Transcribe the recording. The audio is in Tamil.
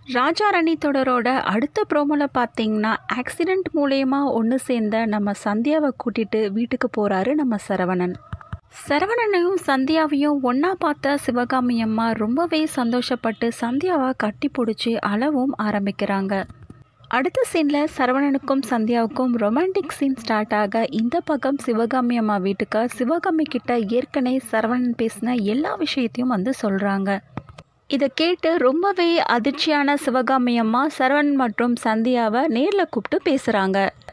ராஜா ராணி தொடரோட அடுத்த ப்ரோமோவில் பார்த்தீங்கன்னா ஆக்சிடெண்ட் மூலயமா ஒன்று சேர்ந்த நம்ம சந்தியாவை கூட்டிட்டு வீட்டுக்கு போகிறாரு நம்ம சரவணன் சரவணனையும் சந்தியாவையும் ஒன்றா பார்த்த சிவகாமி அம்மா ரொம்பவே சந்தோஷப்பட்டு சந்தியாவை கட்டி பிடிச்சி அளவும் ஆரம்பிக்கிறாங்க அடுத்த சீனில் சரவணனுக்கும் சந்தியாவுக்கும் ரொமான்டிக் சீன் ஸ்டார்ட் ஆக இந்த பக்கம் சிவகாமி அம்மா வீட்டுக்கு சிவகாமி கிட்ட ஏற்கனவே சரவணன் பேசின எல்லா விஷயத்தையும் வந்து சொல்கிறாங்க இதை கேட்டு ரொம்பவே அதிர்ச்சியான சிவகாமி அம்மா சரவணன் மற்றும் சந்தியாவை நேரில் கூப்பிட்டு பேசுகிறாங்க